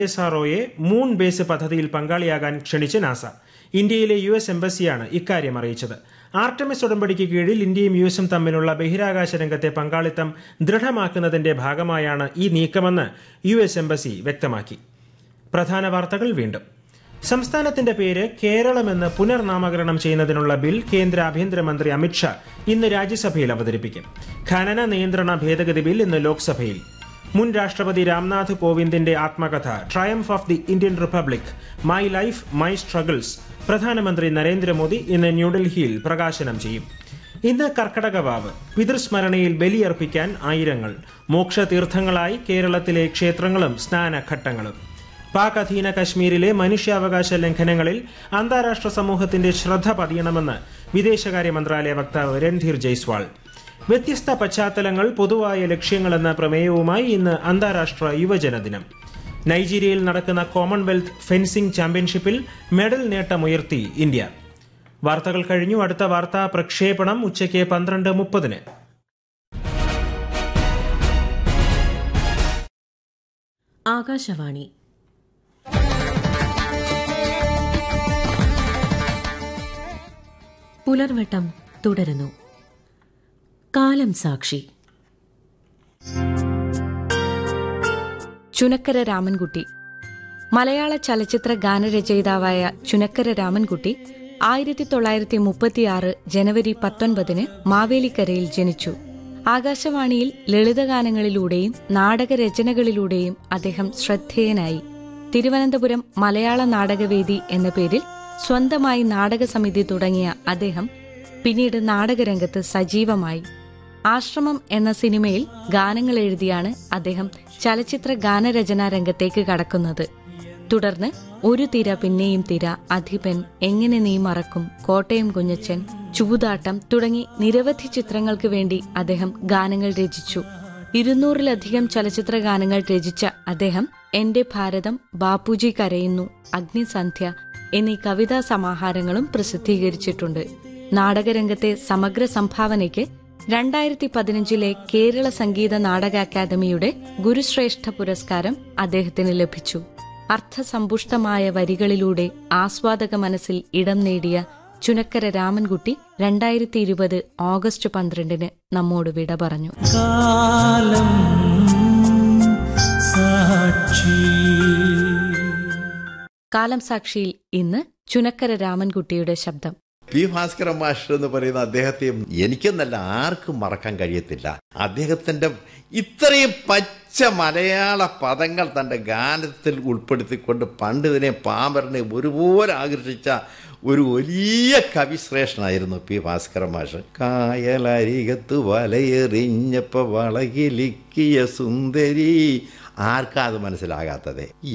S ആർഒയെ moon base പദ്ധതിയിൽ പങ്കാളിയാകാൻ ക്ഷണിച്ച് നാസ ഇന്ത്യയിലെ യു എസ് എംബസിയാണ് ഇക്കാര്യം അറിയിച്ചത് ആർട്ടമിസ് ഉടമ്പടിക്ക് കീഴിൽ ഇന്ത്യയും യു എസും തമ്മിലുള്ള ബഹിരാകാശ രംഗത്തെ പങ്കാളിത്തം ദൃഢമാക്കുന്നതിന്റെ ഭാഗമായാണ് ഈ നീക്കമെന്ന് യു എസ് എംബസി വ്യക്തമാക്കി പ്രധാന വാർത്തകൾ വീണ്ടും സംസ്ഥാനത്തിന്റെ പേര് കേരളമെന്ന് പുനർനാമകരണം ചെയ്യുന്നതിനുള്ള ബിൽ കേന്ദ്ര ആഭ്യന്തരമന്ത്രി അമിത്ഷാ ഇന്ന് രാജ്യസഭയിൽ അവതരിപ്പിക്കും ഖനന നിയന്ത്രണ ഭേദഗതി ബിൽ ഇന്ന് ലോക്സഭയിൽ മുൻ രാഷ്ട്രപതി രാംനാഥ് കോവിന്ദിന്റെ ആത്മകഥ triumph of the Indian republic my life my struggles പ്രധാനമന്ത്രി നരേന്ദ്രമോദി ഇന്ന് ന്യൂഡൽഹിയിൽ പ്രകാശനം ചെയ്യും ഇന്ന് കർക്കടകവാവ് പിതൃസ്മരണയിൽ ബലിയർപ്പിക്കാൻ ആയിരങ്ങൾ മോക്ഷതീർത്ഥങ്ങളായി കേരളത്തിലെ ക്ഷേത്രങ്ങളും സ്നാനഘട്ടങ്ങളും പാക് അധീന കശ്മീരിലെ മനുഷ്യാവകാശ ലംഘനങ്ങളിൽ അന്താരാഷ്ട്ര സമൂഹത്തിന്റെ ശ്രദ്ധ പതിയണമെന്ന് വിദേശകാര്യ മന്ത്രാലയ വക്താവ് രൺധീർ ജയ്സ്വാൾ വ്യത്യസ്ത പശ്ചാത്തലങ്ങൾ പൊതുവായ ലക്ഷ്യങ്ങളെന്ന പ്രമേയവുമായി ഇന്ന് അന്താരാഷ്ട്ര യുവജന ദിനം നൈജീരിയയിൽ നടക്കുന്ന കോമൺവെൽത്ത് ഫെൻസിംഗ് ചാമ്പ്യൻഷിപ്പിൽ മെഡൽ നേട്ടമുയർത്തി ഇന്ത്യ വാർത്തകൾ കഴിഞ്ഞു അടുത്ത വാർത്താ പ്രക്ഷേപണം ഉച്ചയ്ക്ക് പന്ത്രണ്ട് മുപ്പതിന് ആകാശവാണി പുലർവട്ടം തുടരുന്നു കാലം സാക്ഷി ചുനക്കര രാമൻകുട്ടി മലയാള ചലച്ചിത്ര ഗാനരചയിതാവായ ചുനക്കര രാമൻകുട്ടി ആയിരത്തി തൊള്ളായിരത്തി മുപ്പത്തിയാറ് ജനുവരി പത്തൊൻപതിന് മാവേലിക്കരയിൽ ജനിച്ചു ആകാശവാണിയിൽ ലളിതഗാനങ്ങളിലൂടെയും നാടകരചനകളിലൂടെയും അദ്ദേഹം ശ്രദ്ധേയനായി തിരുവനന്തപുരം മലയാള നാടകവേദി എന്ന പേരിൽ സ്വന്തമായി നാടകസമിതി തുടങ്ങിയ അദ്ദേഹം പിന്നീട് നാടകരംഗത്ത് സജീവമായി ആശ്രമം എന്ന സിനിമയിൽ ഗാനങ്ങൾ എഴുതിയാണ് അദ്ദേഹം ചലച്ചിത്ര ഗാനരചനാ രംഗത്തേക്ക് കടക്കുന്നത് തുടർന്ന് ഒരു തിര പിന്നെയും തിര അധിപൻ എങ്ങനെ നീ മറക്കും കോട്ടയം കുഞ്ഞച്ചൻ ചൂതാട്ടം തുടങ്ങി നിരവധി ചിത്രങ്ങൾക്ക് വേണ്ടി അദ്ദേഹം ഗാനങ്ങൾ രചിച്ചു ഇരുന്നൂറിലധികം ചലച്ചിത്ര ഗാനങ്ങൾ രചിച്ച അദ്ദേഹം എന്റെ ഭാരതം ബാപ്പുജി കരയുന്നു അഗ്നിസന്ധ്യ എന്നീ കവിതാ സമാഹാരങ്ങളും പ്രസിദ്ധീകരിച്ചിട്ടുണ്ട് നാടകരംഗത്തെ സമഗ്ര സംഭാവനയ്ക്ക് രണ്ടായിരത്തി പതിനഞ്ചിലെ കേരള സംഗീത നാടക അക്കാദമിയുടെ ഗുരുശ്രേഷ്ഠ പുരസ്കാരം അദ്ദേഹത്തിന് ലഭിച്ചു അർത്ഥസമ്പുഷ്ടമായ വരികളിലൂടെ ആസ്വാദക മനസ്സിൽ ഇടം നേടിയ ചുനക്കര രാമൻകുട്ടി രണ്ടായിരത്തി ഇരുപത് ഓഗസ്റ്റ് പന്ത്രണ്ടിന് നമ്മോട് വിട പറഞ്ഞു കാലം സാക്ഷി കാലം സാക്ഷിയിൽ ഇന്ന് ചുനക്കര രാമൻകുട്ടിയുടെ ശബ്ദം പി ഭാസ്കരൻ മാസ്റ്റർ എന്ന് പറയുന്ന അദ്ദേഹത്തെ എനിക്കെന്നല്ല ആർക്കും മറക്കാൻ കഴിയത്തില്ല അദ്ദേഹത്തിന്റെ ഇത്രയും പച്ച മലയാള പദങ്ങൾ തന്റെ ഗാനത്തിൽ ഉൾപ്പെടുത്തിക്കൊണ്ട് പണ്ട് ഇതിനെ പാമ്പരനെ ഒരുപോലെ ആകർഷിച്ച ഒരു വലിയ കവിശ്രേഷ്ഠനായിരുന്നു പി ഭാസ്കരൻ മാഷ് കായലരികത്ത് വലയെറിഞ്ഞപ്പോ വളകിലിക്കിയ സുന്ദരി ആർക്കാ അത് മനസ്സിലാകാത്തത്